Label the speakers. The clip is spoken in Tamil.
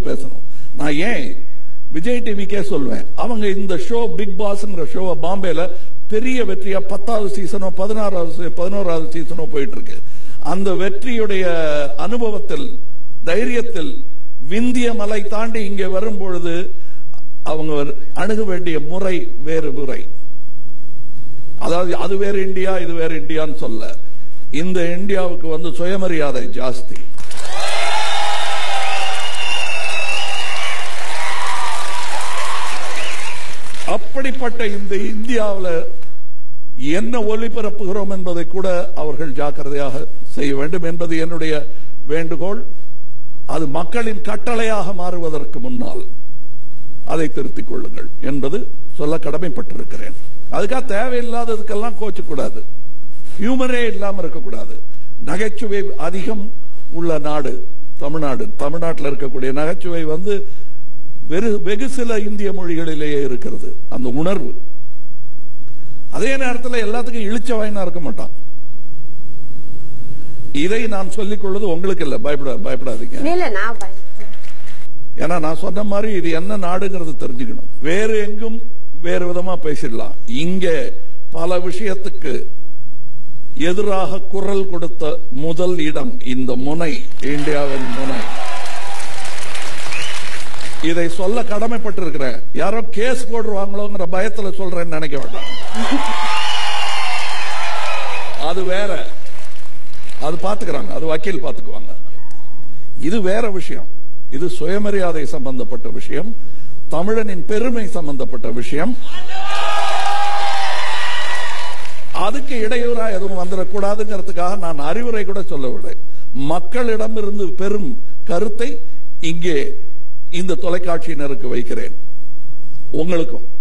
Speaker 1: பேசணும் நான் ஏன் விஜய் டிவிக்கே சொல்வேன் அவங்க இந்த ஷோ பிக் பாஸ்ங்கிற ஷோவை பாம்பேல பெரிய வெற்றியா பத்தாவது சீசனோ பதினாறாவது சீ- பதினோராவது சீசனோ போயிட்டு இருக்கு அந்த வெற்றியுடைய அனுபவத்தில் தைரியத்தில் விந்திய மலை தாண்டி இங்கே வரும் பொழுது அவங்க அணுக வேண்டிய முறை வேறு முறை அதாவது அது வேற இந்தியா இது வேற இந்தியான்னு சொல்ல இந்த இந்தியாவுக்கு வந்து சுயமரியாதை ஜாஸ்தி அப்படிப்பட்ட இந்த இந்தியாவில் என்ன ஒளிபரப்புகிறோம் என்பதை கூட அவர்கள் ஜாக்கிரதையாக செய்ய வேண்டும் என்பது என்னுடைய வேண்டுகோள் அது மக்களின் கட்டளையாக மாறுவதற்கு முன்னால் அதை திருத்திக் கொள்ளுங்கள் என்பது சொல்ல கடமைப்பட்டிருக்கிறேன் அதுக்காக தேவையில்லாததுக்கெல்லாம் கோச்சக்கூடாது ஹியூமரே இல்லாம இருக்கக்கூடாது நகைச்சுவை அதிகம் உள்ள நாடு தமிழ்நாடு தமிழ்நாட்டில் இருக்கக்கூடிய நகைச்சுவை வந்து வெறு வெகு சில இந்திய மொழிகளிலேயே இருக்கிறது அந்த உணர்வு அதே நேரத்தில் எல்லாத்துக்கும் இழிச்ச வாயினா இருக்க மாட்டான் இதை நான் சொல்லிக் கொள்வது உங்களுக்கு இல்ல பயப்பட பயப்படாதீங்க
Speaker 2: இல்ல நான் பயந்து
Speaker 1: ஏன்னா நான் சொன்ன மாதிரி இது என்ன நாடுங்கிறது தெரிஞ்சுக்கணும் வேறு எங்கும் வேறு விதமா பேசிடலாம் இங்க பல விஷயத்துக்கு எதிராக குரல் கொடுத்த முதல் இடம் இந்த முனை இந்தியாவின் முனை இதை சொல்ல கடமைப்பட்டிருக்கிறேன் யாரோ கேஸ் போடுவாங்களோங்கிற பயத்துல சொல்றேன்னு நினைக்க வேண்டாம் அது வேற அது பாத்துக்கிறாங்க அது வக்கீல் பாத்துக்குவாங்க இது வேற விஷயம் இது சுயமரியாதை சம்பந்தப்பட்ட விஷயம் தமிழனின் பெருமை சம்பந்தப்பட்ட விஷயம் அதுக்கு இடையூறா எதுவும் வந்துடக்கூடாதுங்கிறதுக்காக நான் அறிவுரை கூட சொல்லவில்லை மக்களிடமிருந்து பெரும் கருத்தை இங்கே இந்த தொலைக்காட்சியினருக்கு வைக்கிறேன் உங்களுக்கும்